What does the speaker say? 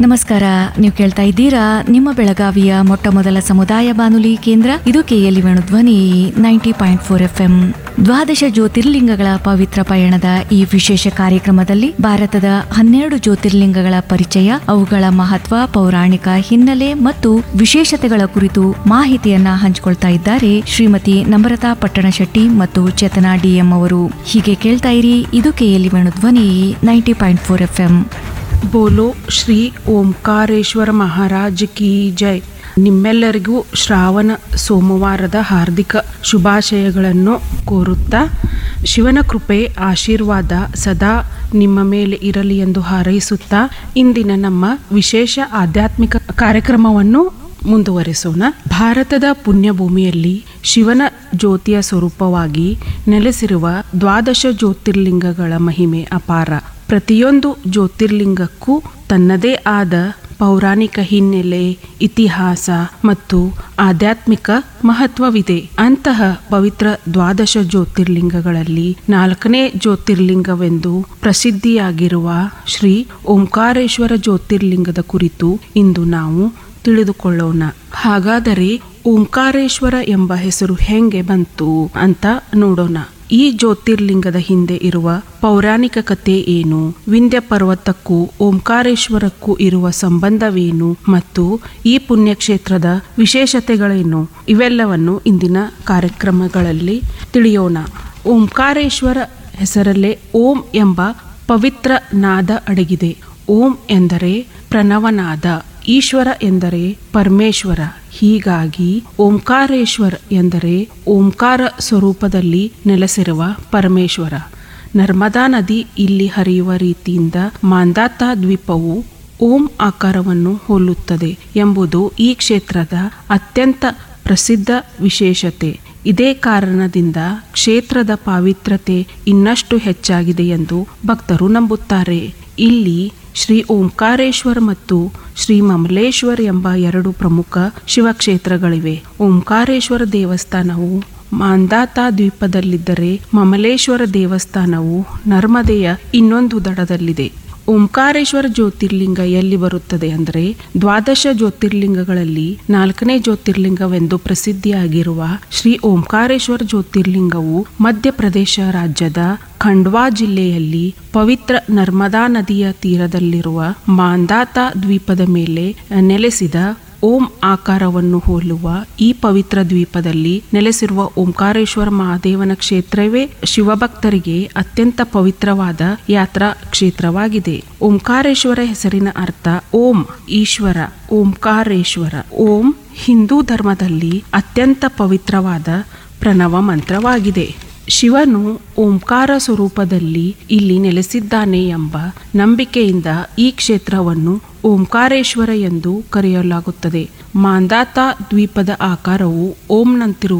ನಮಸ್ಕಾರ ನೀವು ಕೇಳ್ತಾ ಇದ್ದೀರಾ ನಿಮ್ಮ ಬೆಳಗಾವಿಯ ಮೊಟ್ಟ ಮೊದಲ ಸಮುದಾಯ ಬಾನುಲಿ ಕೇಂದ್ರ ಇದು KLE Dhwani ninety point four F M ದ್ವಾದಶ ಜ್ಯೋತಿರ್ಲಿಂಗಗಳ ಪವಿತ್ರ ಪಯಣದ ಈ ವಿಶೇಷ ಕಾರ್ಯಕ್ರಮದಲ್ಲಿ ಭಾರತದ ಹನ್ನೆರಡು ಜ್ಯೋತಿರ್ಲಿಂಗಗಳ ಪರಿಚಯ ಅವುಗಳ ಮಹತ್ವ ಪೌರಾಣಿಕ ಹಿನ್ನೆಲೆ ಮತ್ತು ವಿಶೇಷತೆಗಳ ಕುರಿತು ಮಾಹಿತಿಯನ್ನ ಹಂಚಿಕೊಳ್ತಾ ಇದ್ದಾರೆ ಶ್ರೀಮತಿ ನಮ್ರತಾ ಪಟ್ಟಣಶೆಟ್ಟಿ ಮತ್ತು ಚೇತನಾ ಡಿಎಂ ಅವರು ಹೀಗೆ ಕೇಳ್ತಾ ಇರಿ ಇದು KLE Dhwani ninety point four F M ಬೋಲೋ ಶ್ರೀ ಓಂಕಾರೇಶ್ವರ ಮಹಾರಾಜ್ ಕಿ ಜೈ ನಿಮ್ಮೆಲ್ಲರಿಗೂ ಶ್ರಾವಣ ಸೋಮವಾರದ ಹಾರ್ದಿಕ ಶುಭಾಶಯಗಳನ್ನು ಕೋರುತ್ತಾ ಶಿವನ ಕೃಪೆ ಆಶೀರ್ವಾದ ಸದಾ ನಿಮ್ಮ ಮೇಲೆ ಇರಲಿ ಎಂದು ಹಾರೈಸುತ್ತಾ ಇಂದಿನ ನಮ್ಮ ವಿಶೇಷ ಆಧ್ಯಾತ್ಮಿಕ ಕಾರ್ಯಕ್ರಮವನ್ನು ಮುಂದುವರಿಸೋಣ ಭಾರತದ ಪುಣ್ಯಭೂಮಿಯಲ್ಲಿ ಶಿವನ ಜ್ಯೋತಿಯ ಸ್ವರೂಪವಾಗಿ ನೆಲೆಸಿರುವ ದ್ವಾದಶ ಜ್ಯೋತಿರ್ಲಿಂಗಗಳ ಮಹಿಮೆ ಅಪಾರ ಪ್ರತಿಯೊಂದು ಜ್ಯೋತಿರ್ಲಿಂಗಕ್ಕೂ ತನ್ನದೇ ಆದ ಪೌರಾಣಿಕ ಹಿನ್ನೆಲೆ ಇತಿಹಾಸ ಮತ್ತು ಆಧ್ಯಾತ್ಮಿಕ ಮಹತ್ವವಿದೆ ಅಂತಹ ಪವಿತ್ರ ದ್ವಾದಶ ಜ್ಯೋತಿರ್ಲಿಂಗಗಳಲ್ಲಿ ನಾಲ್ಕನೇ ಜ್ಯೋತಿರ್ಲಿಂಗವೆಂದು ಪ್ರಸಿದ್ಧಿಯಾಗಿರುವ ಶ್ರೀ ಓಂಕಾರೇಶ್ವರ ಜ್ಯೋತಿರ್ಲಿಂಗದ ಕುರಿತು ಇಂದು ನಾವು ತಿಳಿದುಕೊಳ್ಳೋಣ ಹಾಗಾದರೆ ಓಂಕಾರೇಶ್ವರ ಎಂಬ ಹೆಸರು ಹೆಂಗೆ ಬಂತು ಅಂತ ನೋಡೋಣ ಈ ಜ್ಯೋತಿರ್ಲಿಂಗದ ಹಿಂದೆ ಇರುವ ಪೌರಾಣಿಕ ಕಥೆ ಏನು ವಿಂಧ್ಯ ಪರ್ವತಕ್ಕೂ ಓಂಕಾರೇಶ್ವರಕ್ಕೂ ಇರುವ ಸಂಬಂಧವೇನು ಮತ್ತು ಈ ಪುಣ್ಯಕ್ಷೇತ್ರದ ವಿಶೇಷತೆಗಳೇನು ಇವೆಲ್ಲವನ್ನು ಇಂದಿನ ಕಾರ್ಯಕ್ರಮಗಳಲ್ಲಿ ತಿಳಿಯೋಣ ಓಂಕಾರೇಶ್ವರ ಹೆಸರಲ್ಲೇ ಓಂ ಎಂಬ ಪವಿತ್ರ ನಾದ ಅಡಗಿದೆ ಓಂ ಎಂದರೆ ಪ್ರಣವನಾದ ಈಶ್ವರ ಎಂದರೆ ಪರಮೇಶ್ವರ ಹೀಗಾಗಿ ಓಂಕಾರೇಶ್ವರ್ ಎಂದರೆ ಓಂಕಾರ ಸ್ವರೂಪದಲ್ಲಿ ನೆಲೆಸಿರುವ ಪರಮೇಶ್ವರ ನರ್ಮದಾ ನದಿ ಇಲ್ಲಿ ಹರಿಯುವ ರೀತಿಯಿಂದ ಮಾಂದಾತ ದ್ವೀಪವು ಓಂ ಆಕಾರವನ್ನು ಹೋಲುತ್ತದೆ ಎಂಬುದು ಈ ಕ್ಷೇತ್ರದ ಅತ್ಯಂತ ಪ್ರಸಿದ್ಧ ವಿಶೇಷತೆ ಇದೇ ಕಾರಣದಿಂದ ಕ್ಷೇತ್ರದ ಪಾವಿತ್ರತೆ ಇನ್ನಷ್ಟು ಹೆಚ್ಚಾಗಿದೆ ಎಂದು ಭಕ್ತರು ನಂಬುತ್ತಾರೆ ಇಲ್ಲಿ ಶ್ರೀ ಓಂಕಾರೇಶ್ವರ್ ಮತ್ತು ಶ್ರೀ ಮಮಲೇಶ್ವರ್ ಎಂಬ ಎರಡು ಪ್ರಮುಖ ಶಿವಕ್ಷೇತ್ರಗಳಿವೆ ಓಂಕಾರೇಶ್ವರ ದೇವಸ್ಥಾನವು ಮಾಂದಾತ ದ್ವೀಪದಲ್ಲಿದ್ದರೆ ಮಮಲೇಶ್ವರ ದೇವಸ್ಥಾನವು ನರ್ಮದೆಯ ಇನ್ನೊಂದು ದಡದಲ್ಲಿದೆ ಓಂಕಾರೇಶ್ವರ ಜ್ಯೋತಿರ್ಲಿಂಗ ಎಲ್ಲಿ ಬರುತ್ತದೆ ಅಂದರೆ ದ್ವಾದಶ ಜ್ಯೋತಿರ್ಲಿಂಗಗಳಲ್ಲಿ ನಾಲ್ಕನೇ ಜ್ಯೋತಿರ್ಲಿಂಗವೆಂದು ಪ್ರಸಿದ್ಧಿಯಾಗಿರುವ ಶ್ರೀ ಓಂಕಾರೇಶ್ವರ ಜ್ಯೋತಿರ್ಲಿಂಗವು ಮಧ್ಯಪ್ರದೇಶ ರಾಜ್ಯದ ಖಂಡ್ವಾ ಜಿಲ್ಲೆಯಲ್ಲಿ ಪವಿತ್ರ ನರ್ಮದಾ ನದಿಯ ತೀರದಲ್ಲಿರುವ ಮಾಂದಾತ ದ್ವೀಪದ ಮೇಲೆ ನೆಲೆಸಿದ ಓಂ ಆಕಾರವನ್ನು ಹೋಲುವ ಈ ಪವಿತ್ರ ದ್ವೀಪದಲ್ಲಿ ನೆಲೆಸಿರುವ ಓಂಕಾರೇಶ್ವರ ಮಹಾದೇವನ ಕ್ಷೇತ್ರವೇ ಶಿವಭಕ್ತರಿಗೆ ಅತ್ಯಂತ ಪವಿತ್ರವಾದ ಯಾತ್ರಾ ಕ್ಷೇತ್ರವಾಗಿದೆ ಓಂಕಾರೇಶ್ವರ ಹೆಸರಿನ ಅರ್ಥ ಓಂ ಈಶ್ವರ ಓಂಕಾರೇಶ್ವರ ಓಂ ಹಿಂದೂ ಧರ್ಮದಲ್ಲಿ ಅತ್ಯಂತ ಪವಿತ್ರವಾದ ಪ್ರಣವ ಮಂತ್ರವಾಗಿದೆ ಶಿವನು ಓಂಕಾರ ಸ್ವರೂಪದಲ್ಲಿ ಇಲ್ಲಿ ನೆಲೆಸಿದ್ದಾನೆ ಎಂಬ ನಂಬಿಕೆಯಿಂದ ಈ ಕ್ಷೇತ್ರವನ್ನು ಓಂಕಾರೇಶ್ವರ ಎಂದು ಕರೆಯಲಾಗುತ್ತದೆ ಮಾಂದಾತ ದ್ವೀಪದ ಆಕಾರವು ಓಂನಂತಿರುವ